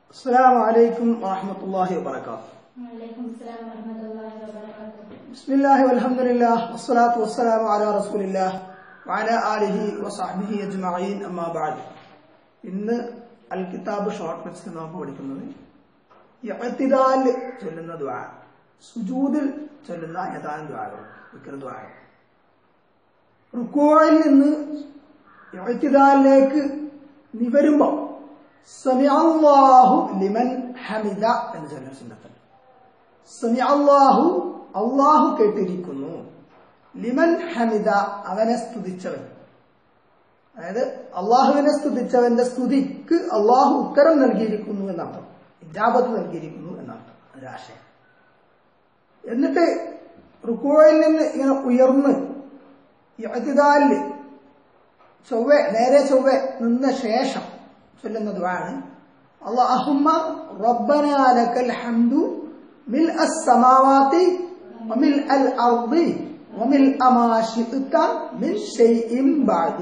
السلام عليكم ورحمة الله وبركاته وعليكم السلام ورحمة الله وبركاته بسم الله والحمد لله والصلاة والسلام على رسول الله وعلى آله وصحبه أجمعين أما بعد ഇന്ന് അൽ കിതാബ് short text നാം പഠിക്കുന്നത് ഇഅ്തിദാൽ ചൊല്ലുന്ന ദുആ സുജൂദിൽ ചൊല്ലുന്ന ഏതാനും ദുആകൾ വിക്ര ദുആകൾ റുക്കോയിൽ നിന്ന് ഇഅ്തിദാലിലേക്ക് നിവരുമ്പോൾ സമിഅല്ലാഹു ലിമൻ ഹമിദ എന്ന് ചൊല്ലുന്ന സുന്നത്തുണ്ട് സമി അള്ളാഹു അള്ളാഹു കേട്ടിരിക്കുന്നു ലിമൻ ഹമിദ അവനെ സ്തുതിച്ചവൻ അതായത് അള്ളാഹുവിനെ സ്തുതിച്ചവന്റെ സ്തുതിക്ക് അള്ളാഹു ഉത്തരം നൽകിയിരിക്കുന്നു എന്നർത്ഥം ഇജാബത്ത് നൽകിയിരിക്കുന്നു എന്നർത്ഥം ഒരാശയം എന്നിട്ട് റുക്കോയിൽ നിന്ന് ഇങ്ങനെ ഉയർന്ന് ഇഅ്തിദാലില് ചൊവ്വെ നേരെ ചൊവ്വെ നിന്ന ശേഷം ചൊല്ലുന്നതുമാണ് അള്ളാഹുമ്മ റബ്ബനാ ലക്കൽ ഹംദു മിൽ അസ്സമാവാതി وملء الأرض وملء ما شئت من شيء بعد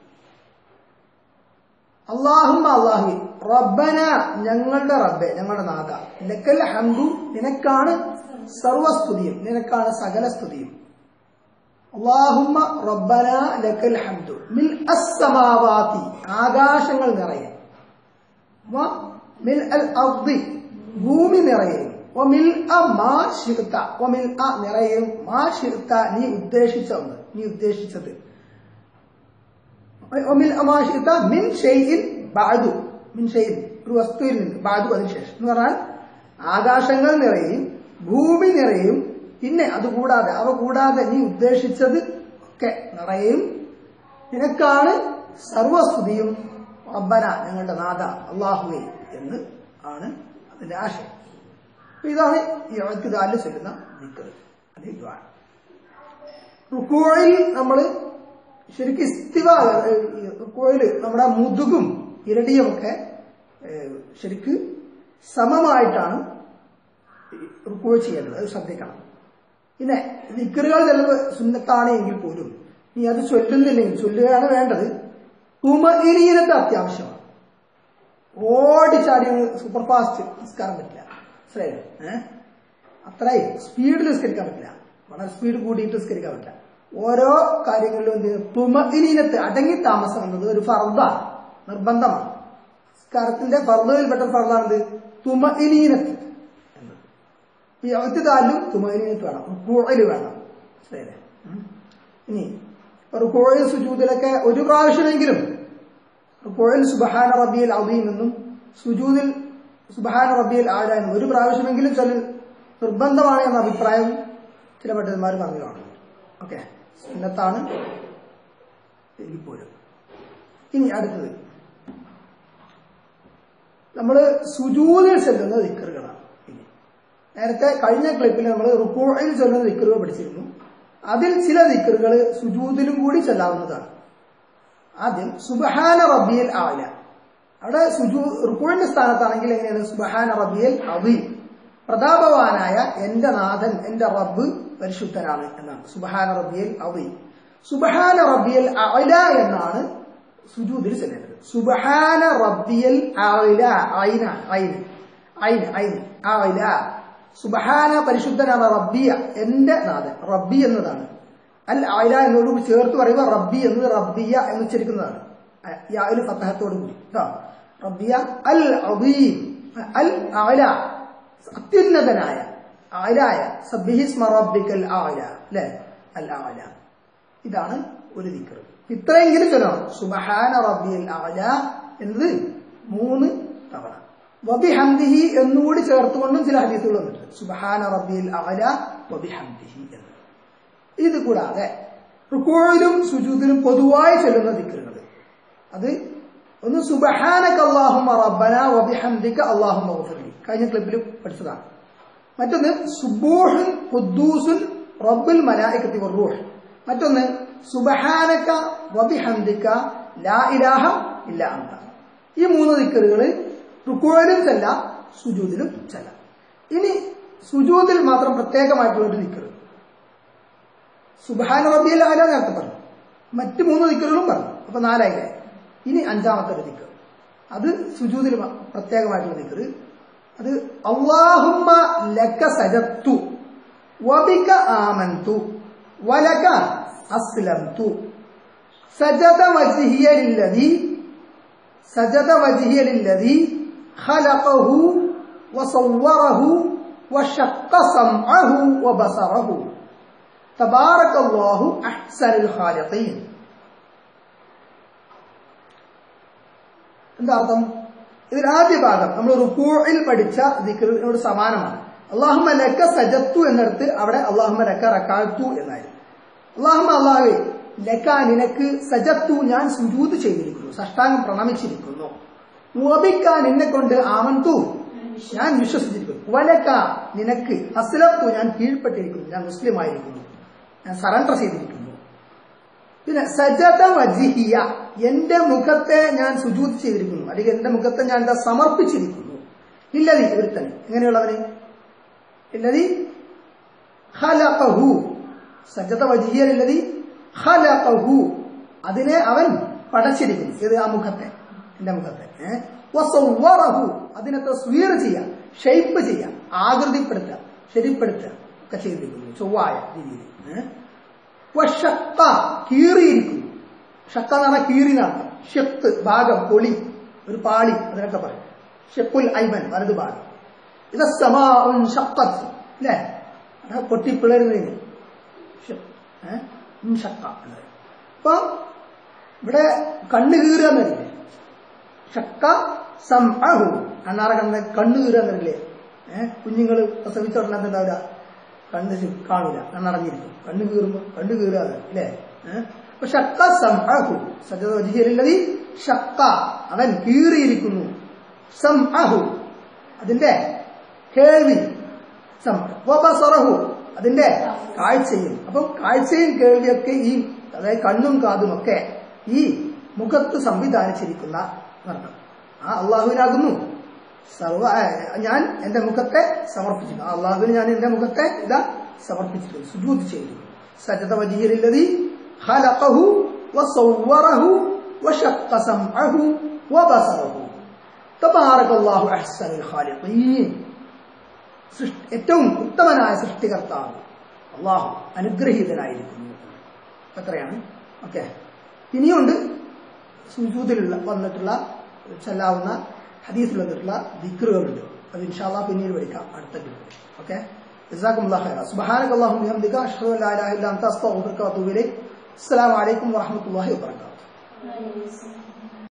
അള്ളാഹുമ്മ അള്ളാഹു റബ്ബന ഞങ്ങളുടെ റബ്ബെ ഞങ്ങളുടെ നാഥ ലക്കൽ ഹംദു നിനക്കാണ് സർവസ്തുതിയും നിനക്കാണ് സകല സ്തുതിയും അള്ളാഹുമ്മ റബ്ബന ലക്കൽ ഹംദു മിൽ അസ്സമാവാതി ആകാശങ്ങൾ നിറയെ വ മിൽ അൽ അർദി ഭൂമി നിറയെയും ഒമിൽ അ മാ ഷിർത്ത ഒമിൽ അ നിറയെയും മാ ഷിർത്ത നീ ഉദ്ദേശിച്ച ഒന്ന് നീ ഉദ്ദേശിച്ചത് ഒമിൽ അ മാ ഷിർത്ത മിൻ ഷെയ്ഇൻ ബാദു മിൻ ഷെയ്ഇൻ ഒരു വസ്തുവിൽ നിന്ന് ബാദു അതിനുശേഷം എന്ന് പറഞ്ഞാൽ ആകാശങ്ങൾ നിറയും ഭൂമി നിറയും പിന്നെ അതുകൂടാതെ അവ കൂടാതെ നീ ഉദ്ദേശിച്ചത് ഒക്കെ നിറയും നിനക്കാണ് സർവസ്തുതിയും റബ്ബന ഞങ്ങളുടെ നാഥ അള്ളാഹുവെ എന്ന് ആണ് അതിന്റെ ആശയം അപ്പൊ ഇതാണ് ഈ എഴുത്തിദാലിൽ ചൊല്ലുന്ന ദിക്കർ അല്ലെങ്കിൽ ദ്വാ റുക്കോയിൽ നമ്മൾ ശരിക്കും ഇസ്തിവ റുക്കോയിൽ നമ്മുടെ മുതുകും ഇരടിയും ഒക്കെ ശരിക്ക് സമമായിട്ടാണ് റുക്കോ ചെയ്യേണ്ടത് അത് ശ്രദ്ധിക്കണം പിന്നെ ദിക്കറുകൾ ചിലത് സുന്നത്താണ് എങ്കിൽ പോലും നീ അത് ചൊല്ലുന്നില്ലെങ്കിൽ ചൊല്ലുകയാണ് വേണ്ടത് തുമഇനീനത്തെ അത്യാവശ്യമാണ് ഓടിച്ചാടി സൂപ്പർ ഫാസ്റ്റ് നിസ്കാരം പറ്റില്ല മനസ്സിലായില്ലേ ഏഹ് അത്രയും സ്പീഡിൽ നിസ്കരിക്കാൻ പറ്റില്ല വളരെ സ്പീഡ് കൂട്ടിയിട്ട് നിസ്കരിക്കാൻ പറ്റില്ല ഓരോ കാര്യങ്ങളിലും എന്ത് തുമഇനീനത്ത് അടങ്ങി താമസം എന്നത് ഒരു ഫർദാണ് നിർബന്ധമാണ് നിസ്കാരത്തിന്റെ ഫർദയിൽപ്പെട്ട ഫർദാണ് എന്ത് തുമഇനീനത്ത് എന്നത് ഈ എഴുത്തുകാലിലും തുമഇനീനത്ത് വേണം റുക്കോയിൽ വേണം മനസ്സിലായില്ലേ ഇനി റുക്കോയിൽ സുജൂദിലൊക്കെ ഒരു പ്രാവശ്യമെങ്കിലും റുക്കോയിൽ സുബഹാന റബിയൽ അവീം എന്നും സുജൂദിൽ സുബഹാന റബിയൽ ആല എന്നും ഒരു പ്രാവശ്യമെങ്കിലും ചൊല്ലൽ നിർബന്ധമാണ് എന്ന അഭിപ്രായം ചില പണ്ഡിതന്മാർ പറഞ്ഞു കാണുന്നു ഓക്കെ സുന്നത്താണ് എങ്കിൽ പോലും ഇനി അടുത്തത് നമ്മൾ സുജൂദിൽ ചെല്ലുന്ന ദിക്കറുകളാണ് ഇനി നേരത്തെ കഴിഞ്ഞ ക്ലിപ്പിൽ നമ്മൾ റുക്കോയിൽ ചൊല്ലുന്ന ദിക്കറുകൾ പഠിച്ചിരുന്നു അതിൽ ചില ദിക്കറുകൾ സുജൂദിലും കൂടി ചെല്ലാവുന്നതാണ് ആദ്യം സുബഹാന റബിയൽ ആല അവിടെ സുജു റുക്കുവിന്റെ സ്ഥാനത്താണെങ്കിൽ എങ്ങനെയാണ് സുബഹാന റബിയൽ അബി പ്രതാപവാനായ എന്റെ നാഥൻ എന്റെ റബ്ബ് പരിശുദ്ധനാണ് എന്നാണ് സുബഹാന റബിയൽ അബി സുബഹാന റബിയൽ അല എന്നാണ് സുജൂദിൽ ചെല്ലേണ്ടത് സുബഹാന റബിയൽ അല ഐന ഐൻ ഐൻ ഐൻ അല സുബഹാന പരിശുദ്ധനാണ് റബ്ബിയ എന്റെ നാഥൻ റബ്ബി എന്നതാണ് അൽ അല എന്നോട് ചേർത്ത് പറയുമ്പോൾ റബ്ബി എന്നത് റബ്ബിയ എന്ന് ഉച്ചരിക്കുന്നതാണ് യാതൊരു ഫത്തഹത്തോടു കൂടി കേട്ടോ റബ്ബിയ അൽ അബീം അൽ അല അത്യുന്നതനായ ആലായ സബ്ബിഹിസ്മ റബ്ബിക്കൽ ആല അല്ലെ അൽ ആല ഇതാണ് ഒരു ദിക്കർ ഇത്രയെങ്കിലും ചൊല്ലണം സുബഹാന റബ്ബിയൽ ആല എന്നത് മൂന്ന് തവണ വബി ഹംദിഹി എന്നുകൂടി ചേർത്തുകൊണ്ടും ചില ഹദീസുകൾ വന്നിട്ടുണ്ട് സുബഹാന റബ്ബിയൽ ആല വബി ഹംദിഹി എന്ന് ഇത് കൂടാതെ റുക്കോയിലും സുജൂദിലും പൊതുവായി ചെല്ലുന്ന ദിക്കറുകൾ അത് ഒന്ന് സുബഹാനക അള്ളാഹുമ റബ്ബന വബിഹംദിക അള്ളാഹുമ ഗഫിർലി കഴിഞ്ഞ ക്ലിപ്പിൽ പഠിച്ചതാണ് മറ്റൊന്ന് സുബൂഹുൻ ഖുദ്ദൂസുൻ റബ്ബുൽ മലായികത്തി വറൂഹ് മറ്റൊന്ന് സുബഹാനക വബിഹംദിക ലാ ഇലാഹ ഇല്ല അന്ത ഈ മൂന്ന് ദിക്കറുകൾ റുക്കോയിലും ചെല്ലാം സുജൂദിലും ചെല്ലാം ഇനി സുജൂദിൽ മാത്രം പ്രത്യേകമായിട്ടുള്ള ഒരു ദിക്കറ് സുബഹാന റബിയൽ ആല നേരത്തെ പറഞ്ഞു മറ്റ് മൂന്ന് ദിക്കറുകളും പറഞ്ഞു അപ്പൊ നാലായില്ലേ ഇനി അഞ്ചാമത്തെ ഒരു ദിക്കർ അത് സുജൂദിൽ പ്രത്യേകമായിട്ടുള്ള ദിക്ർ അത് അള്ളാഹുമ്മ ലക സജത്തു വബിക ആമന്തു വലക അസ്ലംതു സജദ വജ്ഹിയ ലില്ലദി സജദ വജ്ഹിയ ലില്ലദി ഖലഖഹു വസവ്വറഹു وشق سمعه وبصره تبارك الله أحسن الخالقين എന്താ അർത്ഥം ഇതിൽ ആദ്യ ഭാഗം നമ്മൾ റുക്കൂയിൽ പഠിച്ച ദിക്റിനോട് സമാനമാണ് അള്ളാഹുമ ലക്ക സജത്തു എന്നിടത്ത് അവിടെ അള്ളാഹുമ ലക്ക റക്കാത്തു എന്നായിരുന്നു അള്ളാഹുമ അള്ളാഹുവെ ലക്ക നിനക്ക് സജത്തു ഞാൻ സുജൂത് ചെയ്തിരിക്കുന്നു സഷ്ടാംഗം പ്രണമിച്ചിരിക്കുന്നു വബിക്ക നിന്നെ കൊണ്ട് ആമന്തു ഞാൻ വിശ്വസിച്ചിരിക്കുന്നു വലക്ക നിനക്ക് അസ്ലത്തു ഞാൻ കീഴ്പ്പെട്ടിരിക്കുന്നു ഞാൻ മുസ്ലിം ആയിരിക്കുന്നു ഞാൻ സറണ്ടർ ചെയ്തിരിക്കുന്നു പിന്നെ സജത വജിഹിയ എന്റെ മുഖത്തെ ഞാൻ സുജൂത് ചെയ്തിരിക്കുന്നു അല്ലെങ്കിൽ എന്റെ മുഖത്തെ ഞാൻ എന്താ സമർപ്പിച്ചിരിക്കുന്നു ഇല്ലതി ഒരുത്തൻ എങ്ങനെയുള്ളവന് ഇല്ലതി ഹലഖഹു സജത വജിഹിയ ഇല്ലതി ഹലഖഹു അതിനെ അവൻ പടച്ചിരിക്കുന്നു ഇത് ആ മുഖത്തെ എന്റെ മുഖത്തെ ഏഹ് വസവ്വറഹു അതിനെ തസ്വീർ ചെയ്യാം ഷെയ്പ്പ് ചെയ്യാം ആകൃതിപ്പെടുത്തുക ശരിപ്പെടുത്തുക ഒക്കെ ചെയ്തിരിക്കുന്നു ചൊവ്വായ രീതിയിൽ ഏഹ് വഷക്ക കീറിയിരിക്കുന്നു ഷക്ക എന്ന് പറഞ്ഞാൽ കീറിനർത്ഥം ഷെത്ത് ഭാഗം പൊളി ഒരു പാളി അതിനൊക്കെ പറയും ഷെക്കുൽ ഐമൻ വലത് ഭാഗം ഇത് സമാൻ ഷക്കത്ത് അല്ലേ അത് പൊട്ടിപ്പിളരുന്നതിന് ഷക്ക അപ്പൊ ഇവിടെ കണ്ണ് കീറുക എന്നറിയില്ലേ ഷക്ക സം അഹു അണ്ണാറ കണ്ണ് കണ്ണ് കീറുക എന്നറിയില്ലേ ഏഹ് കുഞ്ഞുങ്ങൾ പ്രസവിച്ച ഉടനെ എന്താവില്ല കണ്ണ് ചു- കാണൂല കണ്ണടഞ്ഞിരിക്കും കണ്ണ് കീറുമ്പോ കണ്ണ് കീറുക അല്ലേ ഏഹ് അപ്പൊ ഷക്ക സം അഹു സജീലതി ഷക്ക അവൻ കീറിയിരിക്കുന്നു സം അഹു അതിന്റെ കേൾവി സം വബസറഹു അതിന്റെ കാഴ്ചയും അപ്പം കാഴ്ചയും കേൾവിയൊക്കെ ഈ അതായത് കണ്ണും കാതും ഒക്കെ ഈ മുഖത്ത് സംവിധാനിച്ചിരിക്കുന്ന അർത്ഥം ആ അള്ളാഹുവിനാകുന്നു സർവ ഏഹ് ഞാൻ എന്റെ മുഖത്തെ സമർപ്പിച്ചിരുന്നു ആ അള്ളാഹുവിന് ഞാൻ എന്റെ മുഖത്തെ ഇതാ സമർപ്പിച്ചിട്ടുണ്ട് സുജൂത് ചെയ്തു സജത വജീരില്ലതി ഖലഖഹു വസവ്വറഹു വശഖ സംഅഹു വബസറഹു തബാറകല്ലാഹു അഹ്സനുൽ ഖാലിഖീൻ സൃഷ്ടി ഏറ്റവും ഉത്തമനായ സൃഷ്ടികർത്താവ് അള്ളാഹു അനുഗ്രഹീതനായിരിക്കുന്നു എത്രയാണ് ഓക്കെ ഇനിയുണ്ട് സുജൂതിലുള്ള വന്നിട്ടുള്ള ചെല്ലാവുന്ന ഹദീസിൽ വന്നിട്ടുള്ള ദിക്റുകളുണ്ട് അത് ഇൻഷാല്ലാ പിന്നീട് പഠിക്കാം അടുത്ത ഗ്രൂപ്പ് ഓക്കെ جزاكم الله خيرا سبحانك اللهم وبحمدك اشهد ان لا اله الا انت استغفرك واتوب اليك السلام عليكم ورحمه الله وبركاته വലൈക്കും